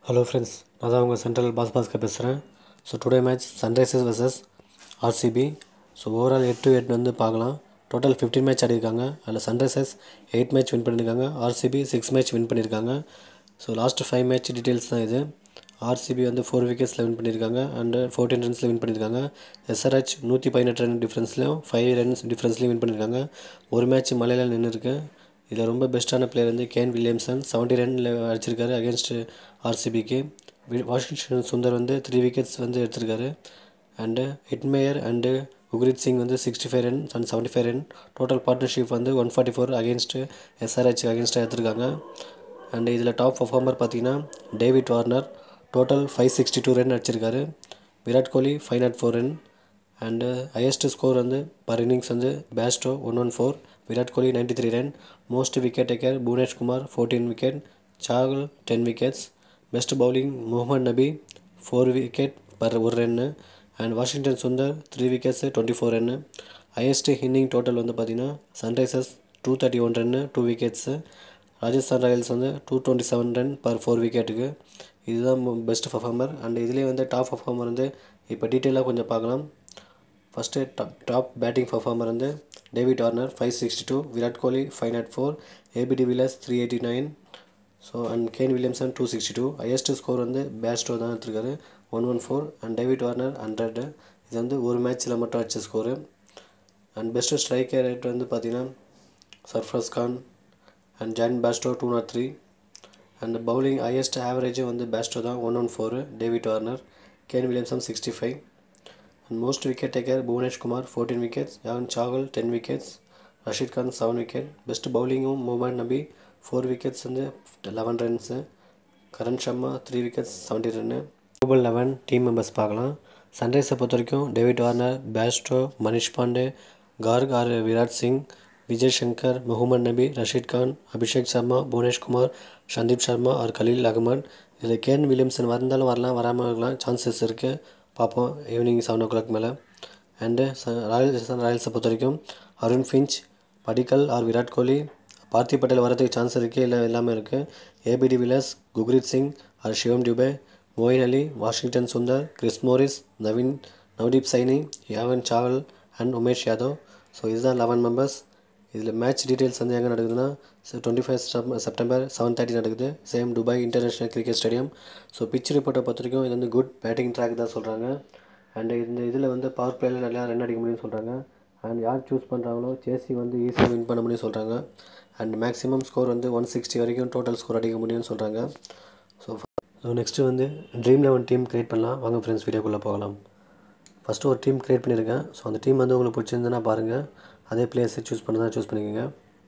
hello friends நான் தான் உங்கள் சென்ட்ரல் பாஸ் பாஸ்கர் பேசுகிறேன் so today match Sunrisers versus RCB so overall head to head வந்து பார்க்கலாம் டோட்டல் ஃபிஃப்டீன் மேட்ச் ஆடிருக்காங்க அதில் சன்ரைசர்ஸ் எயிட் மேட்ச் வின் பண்ணியிருக்காங்க ஆர்சிபி சிக்ஸ் மேட்ச் வின் பண்ணியிருக்காங்க so last five match details தான் இது ஆர்சிபி வந்து ஃபோர் விக்கெட்ஸில் வின் பண்ணியிருக்காங்க அண்டு ஃபோர்டீன் ரன்ஸில் வின் பண்ணியிருக்காங்க எஸ்ஆர்ஹெச் நூற்றி பதினெட்டு ரன் டிஃப்ரென்ஸ்லையும் ஃபைவ் ரன்ஸ் டிஃப்ரென்ஸ்லையும் வின் பண்ணியிருக்காங்க ஒரு மேட்ச் மலையில் நின்று இருக்கு இதில் ரொம்ப பெஸ்ட்டான பிளேயர் வந்து கேன் வில்லியம்சன் செவன்ட்டி ரனில் அடிச்சிருக்காரு அகேன்ஸ்ட் ஆர்சிபிக்கு வாஷிங்டன் சுந்தர் வந்து த்ரீ விக்கெட்ஸ் வந்து எடுத்திருக்காரு and Hetmyer and Gurkeerat Singh வந்து sixty five run and seventy five run total partnership வந்து one forty four against SRH அகேன்ஸ்டாக எடுத்திருக்காங்க அண்டு இதில் டாப் பர்ஃபார்மர் பார்த்தீங்கன்னா David Warner total five sixty two run அடிச்சிருக்காரு Virat Kohli five not four run and highest score வந்து per innings வந்து Bairstow one one four Virat Kohli ninety three run most wicket taker Bhuvanesh Kumar fourteen wicket Sahgal ten wickets best bowling Mohammad Nabi four wicket per ஒரு run and Washington Sundar three wickets twenty four run highest inning total வந்து பார்த்தீங்கன்னா Sunrisers two thirty one run two wickets Rajasthan Royals வந்து two twenty seven run per four விக்கெட்டுக்கு இதுதான் best performer and இதுலேயே வந்து top performer வந்து இப்போ டீட்டெயிலாக கொஞ்சம் பார்க்கலாம் first top top batting performer வந்து David Warner five sixty two Virat Kohli five not four ABD Villiers three eighty nine so and Kane Williamson two sixty two highest score வந்து Bairstow தான் எடுத்திருக்காரு one one four and David Warner hundred இது வந்து ஒரு மேட்ச்சில் மட்டும் அடிச்ச score and best striker rate வந்து பார்த்தீங்கன்னா Sarfaraz Khan and John Bairstow two not three and bowling highest ஆவரேஜும் வந்து பேஸ்டோ தான் one one four David Warner Kane Williamson sixty five and most wicket taker Bhuvanesh Kumar fourteen wickets யான் Chahal ten wickets Rashid Khan seven wicket best பவுலிங்கும் Mohammad Nabi four wickets வந்து eleven runs Karn Sharma three wickets seventy run global eleven team members பார்க்கலாம் சன்ரைஸை பொறுத்த வரைக்கும் David Warner Bairstow Manish Pandey Garg or Virat Singh Vijay Shankar Mohammad Nabi Rashid Khan Abhishek Sharma Bhuvanesh Kumar Sandeep Sharma or Khaleel Ahmed இதில் Kane Williamson வந்தாலும் வரலாம் வராமல் இருக்கலாம் சான்சஸ் இருக்குது பார்ப்போம் ஈவினிங் செவன் ஓ கிளாக் மேலே அண்டு ராயல் ராயல்ஸை பொறுத்த வரைக்கும் Aaron Finch Padikkal or Virat Kohli Parthiv Patel வரதுக்கு சான்ஸ் இருக்குது இல்லை எல்லாமே இருக்குது ABD Villiers Gurkeerat Singh or Shivam Dube Moeen Ali Washington Sundar Chris Morris Naveen Navdeep Saini யாவன் சாவல் அண்ட் உமேஷ் யாதவ் ஸோ இதுதான் லெவன் மெம்பர்ஸ் இதில் மேட்ச் டீட்டெயில்ஸ் வந்து எங்கே நடக்குதுன்னா twenty five September seven thirty நடக்குது same Dubai international cricket stadium so pitch ரிப்போர்ட்டை பொறுத்த வரைக்கும் இது வந்து குட் பேட்டிங் ட்ராக் தான் சொல்கிறாங்க அண்ட் இந்த இதில் வந்து பவர் பிளேயில் நல்லா ரன் அடிக்க முடியும்னு சொல்கிறாங்க அண்ட் யார் சூஸ் பண்ணுறாங்களோ சேசி வந்து ஈஸியாக வின் பண்ண முடியும்னு சொல்கிறாங்க அண்ட் மேக்ஸிமம் ஸ்கோர் வந்து ஒன் சிக்ஸ்டி வரைக்கும் டோட்டல் ஸ்கோர் அடிக்க முடியும்னு சொல்கிறாங்க ஸோ ஸோ நெக்ஸ்ட்டு வந்து ட்ரீம் லெவன் டீம் க்ரியேட் பண்ணலாம் வாங்க ஃப்ரெண்ட்ஸ் வீடியோக்குள்ளே போகலாம் ஃபஸ்ட்டு ஒரு டீம் க்ரியேட் பண்ணியிருக்கேன் ஸோ அந்த டீம் வந்து உங்களுக்கு பிடிச்சிருந்துன்னா பாருங்கள் அதே பிளேயர்ஸை சூஸ் பண்ண தான் சூஸ் பண்ணிக்கோங்க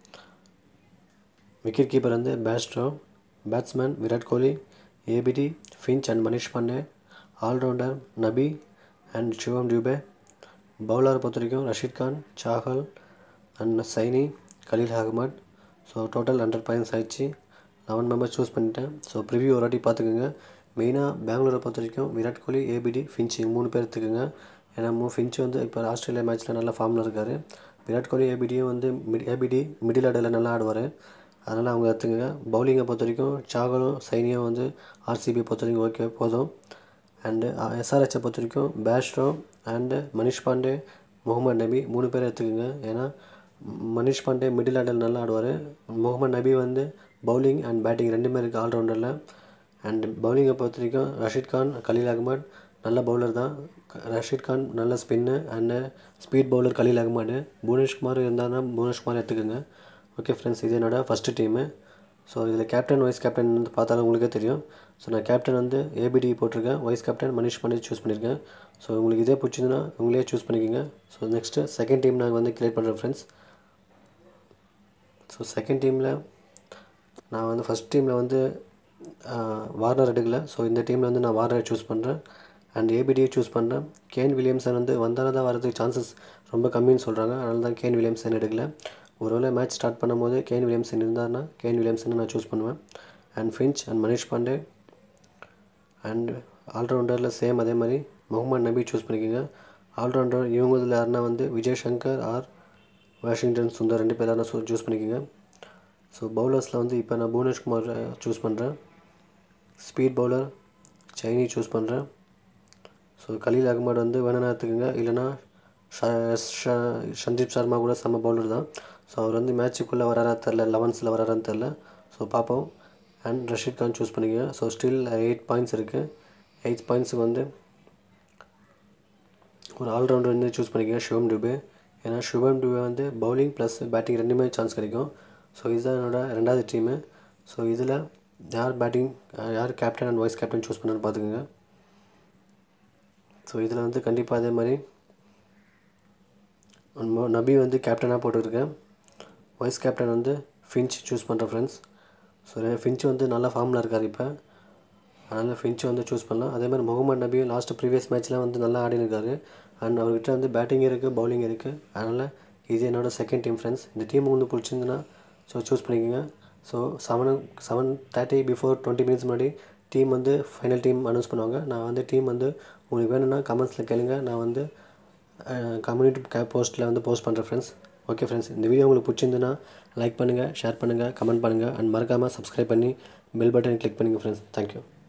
விக்கெட் கீப்பர் வந்து Bairstow batsman Virat Kohli ABD Finch and Manish Pandey allrounder Nabi and Shivam Dube பவுலரை பொறுத்த வரைக்கும் Rashid Khan Chahal and Saini Khaleel Ahmed so total hundred points ஆயிடுச்சு லெவன் மெம்பர்ஸ் சூஸ் பண்ணிட்டேன் ஸோ ப்ரிவியூ ஒரு வாட்டி பார்த்துக்குங்க மெயினாக பெங்களூரை பொறுத்த வரைக்கும் விராட் கோலி ஏபிடி ஃபின்ச் மூணு பேர் எடுத்துக்கோங்க ஏன்னா மூ ஃபின்ச் வந்து இப்போ ஆஸ்திரேலியா மேட்ச்சில் நல்ல ஃபார்மில் இருக்கார் விராட் கோலி ஏபிடியும் வந்து மிட் ஏபிடி மிடில் ஆர்டரில் நல்லா ஆடுவார் அதனால் அவங்க எடுத்துக்கோங்க பவுலிங்கை பொறுத்த வரைக்கும் சாகலும் சைனியும் வந்து ஆர்சிபி பொறுத்த வரைக்கும் ஓகே போதும் அண்டு எஸ்ஆர்ஹெச்சை பொறுத்த வரைக்கும் பேஸ்ட்ரோ அண்டு மனிஷ் பாண்டே முகமது நபி மூணு பேர் எடுத்துக்கோங்க ஏன்னா மனிஷ் பாண்டே மிடில் ஆர்டர் நல்லா ஆடுவார் முகமது நபி வந்து பவுலிங் அண்ட் பேட்டிங் ரெண்டுமே இருக்குது ஆல்ரவுண்டரில் அண்ட் பவுலிங்கை பொறுத்த வரைக்கும் ரஷீத் கான் கலீல் அகமட் நல்ல பவுலர் தான் ரஷீத் கான் நல்ல spin and speed bowler Khaleel Ahmed Bhuvaneshkumar இருந்தாருன்னா புவனேஷ்குமார் எடுத்துக்கோங்க ஓகே ஃப்ரெண்ட்ஸ் இது என்னோடய ஃபஸ்ட்டு டீமு ஸோ இதில் கேப்டன் வைஸ் கேப்டன் வந்து பார்த்தாலும் உங்களுக்கே தெரியும் ஸோ நான் கேப்டன் வந்து ஏபிடி போட்டிருக்கேன் vice captain Manish Pandey choose பண்ணியிருக்கேன் ஸோ உங்களுக்கு இதே பிடிச்சிருந்துன்னா உங்களே சூஸ் பண்ணிக்கோங்க ஸோ நெக்ஸ்ட்டு செகண்ட் டீம் நாங்கள் வந்து கிரியேட் பண்ணுறேன் ஃப்ரெண்ட்ஸ் ஸோ செகண்ட் டீமில் நான் வந்து ஃபஸ்ட் டீமில் வந்து வார்னர் எடுக்கல ஸோ இந்த டீமில் வந்து நான் வார்னரை சூஸ் பண்ணுறேன் அண்ட் ஏபிடியை சூஸ் பண்ணுறேன் கேன் வில்லியம்சன் வந்து வந்தால் தான் வரதுக்கு சான்சஸ் ரொம்ப கம்மின்னு சொல்கிறாங்க அதனால தான் கேன் வில்லியம்சன் எடுக்கல ஒருவேளை மேட்ச் ஸ்டார்ட் பண்ணும்போது கேன் வில்லியம்சன் இருந்தார்னா கேன் வில்லியம்சன் நான் சூஸ் பண்ணுவேன் and Finch and Manish Pandey and ஆல்ரவுண்டரில் சேம் அதே மாதிரி முகமது நபி சூஸ் பண்ணிக்கோங்க ஆல்ரவுண்டர் இவங்க இதில் யாருன்னா வந்து விஜய் சங்கர் ஆர் வாஷிங்டன் சுந்தர் ரெண்டு பேர் யாருன்னா சூஸ் பண்ணிக்கோங்க ஸோ பவுலர்ஸில் வந்து இப்போ நான் புவனேஷ்குமார் சூஸ் பண்ணுறேன் ஸ்பீட் பவுலர் சைனி சூஸ் பண்ணுறேன் ஸோ கலீல் அகமது வந்து வேணும்னா எடுத்துக்கோங்க இல்லைனா சந்தீப் சர்மா கூட செம்ம பவுலர் தான் ஸோ அவர் வந்து மேட்சுக்குள்ளே வராரா தெரில லெவன்ஸில் வராரான்னு தெரில ஸோ பார்ப்போம் அண்ட் ரஷீத் கான் சூஸ் பண்ணிக்கோங்க ஸோ ஸ்டில் எயிட் பாயிண்ட்ஸ் இருக்குது எயிட் பாயிண்ட்ஸுக்கு வந்து ஒரு ஆல்ரவுண்டர் வந்து சூஸ் பண்ணிக்கோங்க சிவம் டுபே ஏன்னா சிவம் டுபே வந்து பவுலிங் ப்ளஸ் பேட்டிங் ரெண்டுமே சான்ஸ் கிடைக்கும் ஸோ இதுதான் என்னோடய ரெண்டாவது டீமு ஸோ இதில் யார் பேட்டிங் யார் captain and vice captain choose பண்ணான்னு பார்த்துக்கோங்க ஸோ இதில் வந்து கண்டிப்பாக அதே மாதிரி நபி வந்து கேப்டனாக போட்டுருக்கேன் வைஸ் கேப்டன் வந்து ஃபின்ச் சூஸ் பண்ணுறேன் ஃப்ரெண்ட்ஸ் ஸோ ஃபின்ச் வந்து நல்ல ஃபார்மில் இருக்கார் இப்போ அதனால் ஃபின்ச் வந்து சூஸ் பண்ணலாம் அதே மாதிரி முகமது நபி லாஸ்ட் ப்ரீவியஸ் மேட்ச்லாம் வந்து நல்லா ஆடி இருக்காரு அண்ட் அவர்கிட்ட வந்து பேட்டிங் இருக்குது பவுலிங் இருக்குது அதனால் இது என்னோடய செகண்ட் டீம் ஃப்ரெண்ட்ஸ் இந்த டீம் வந்து பிடிச்சிருந்துன்னா ஸோ சூஸ் பண்ணிக்கோங்க so seven seven thirty before twenty minutes முன்னாடி டீம் வந்து ஃபைனல் டீம் அனௌன்ஸ் பண்ணுவாங்க நான் வந்து டீம் வந்து உங்களுக்கு வேணும்னா கமெண்ட்ஸில் கேளுங்க நான் வந்து கம்யூனிட்டி கே போஸ்ட்டில் வந்து போஸ்ட் பண்ணுறேன் ஃப்ரெண்ட்ஸ் ஓகே ஃப்ரெண்ட்ஸ் இந்த வீடியோ உங்களுக்கு பிடிச்சிருந்துன்னா லைக் பண்ணுங்கள் ஷேர் பண்ணுங்கள் கமெண்ட் பண்ணுங்கள் அண்ட் மறக்காமல் சப்ஸ்கிரைப் பண்ணி பெல் பட்டன் கிளிக் பண்ணுங்கள் ஃப்ரெண்ட்ஸ் தேங்க்யூ